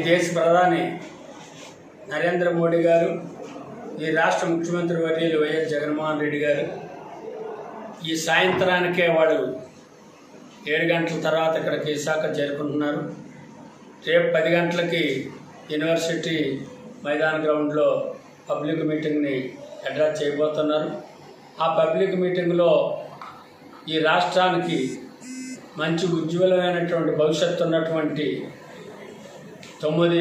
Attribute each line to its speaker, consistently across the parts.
Speaker 1: దేశ ప్రధాని నరేంద్ర మోడీ గారు ఈ రాష్ట్ర ముఖ్యమంత్రి వర్యులు వైఎస్ జగన్మోహన్ రెడ్డి గారు ఈ సాయంత్రానికే వాళ్ళు ఏడు గంటల తర్వాత ఇక్కడికి విశాఖ చేరుకుంటున్నారు రేపు పది గంటలకి యూనివర్సిటీ మైదాన గ్రౌండ్లో పబ్లిక్ మీటింగ్ని అడ్రస్ చేయబోతున్నారు ఆ పబ్లిక్ మీటింగ్లో ఈ రాష్ట్రానికి మంచి ఉజ్వలమైనటువంటి భవిష్యత్తు ఉన్నటువంటి తొమ్మిది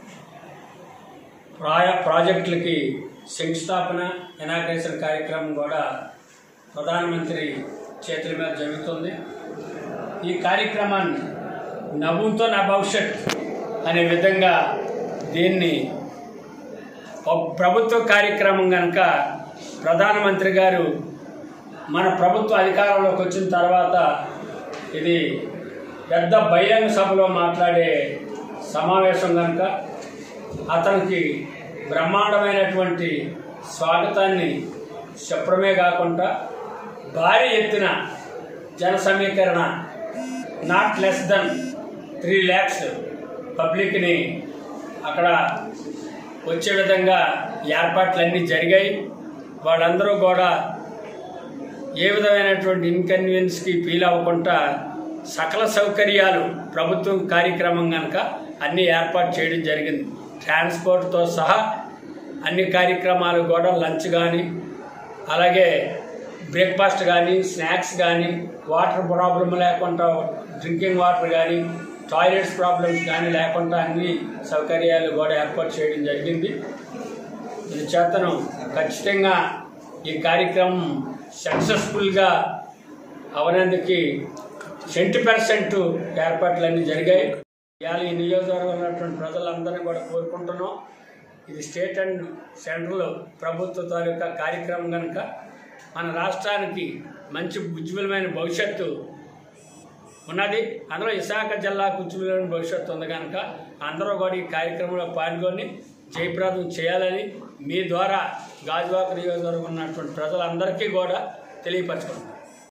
Speaker 1: ప్రాయ ప్రాజెక్టులకి శంకుస్థాపన ఇనాగ్రేషన్ కార్యక్రమం కూడా ప్రధానమంత్రి చేతుల మీద జరుగుతుంది ఈ కార్యక్రమాన్ని నవ్వుతో నా భవిష్యత్ అనే విధంగా దీన్ని ఒక ప్రభుత్వ కార్యక్రమం కనుక ప్రధానమంత్రి గారు మన ప్రభుత్వ అధికారంలోకి వచ్చిన తర్వాత ఇది పెద్ద బహిరంగ సభలో మాట్లాడే సమావేశం కనుక అతనికి బ్రహ్మాండమైనటువంటి స్వాగతాన్ని చెప్పడమే కాకుండా భారీ ఎత్తున జన సమీకరణ not less than three lakhs పబ్లిక్ని అక్కడ వచ్చే విధంగా ఏర్పాట్లన్నీ జరిగాయి వాళ్ళందరూ కూడా ఏ విధమైనటువంటి ఇన్కన్వీనియన్స్కి ఫీల్ అవ్వకుండా సకల సౌకర్యాలు ప్రభుత్వం కార్యక్రమం కనుక అన్ని ఏర్పాటు చేయడం జరిగింది ట్రాన్స్పోర్ట్తో సహా అన్ని కార్యక్రమాలు కూడా లంచ్ కానీ అలాగే బ్రేక్ఫాస్ట్ కానీ స్నాక్స్ కానీ వాటర్ ప్రాబ్లం లేకుండా డ్రింకింగ్ వాటర్ కానీ టాయిలెట్స్ ప్రాబ్లమ్స్ కానీ లేకుండా అన్ని సౌకర్యాలు కూడా ఏర్పాటు చేయడం జరిగింది ఇది చేతను ఖచ్చితంగా ఈ కార్యక్రమం సక్సెస్ఫుల్గా అవనందుకు సెంటీ పర్సెంట్ ఏర్పాట్లన్నీ జరిగాయి ఇవాళ ఈ నియోజకవర్గంలో ఉన్నటువంటి ప్రజలందరినీ కూడా కోరుకుంటున్నాం ఇది స్టేట్ అండ్ సెంట్రల్ ప్రభుత్వ తాలూకా కార్యక్రమం కనుక మన రాష్ట్రానికి మంచి ఉజ్వలమైన భవిష్యత్తు ఉన్నది అందులో విశాఖ జిల్లాకు ఉజ్వలమైన భవిష్యత్తు ఉంది కనుక అందరూ కూడా ఈ కార్యక్రమంలో పాల్గొని జయప్రదం చేయాలని మీ ద్వారా గాజువాక నియోజకవర్గం ఉన్నటువంటి ప్రజలందరికీ కూడా తెలియపరచుకుంటున్నాను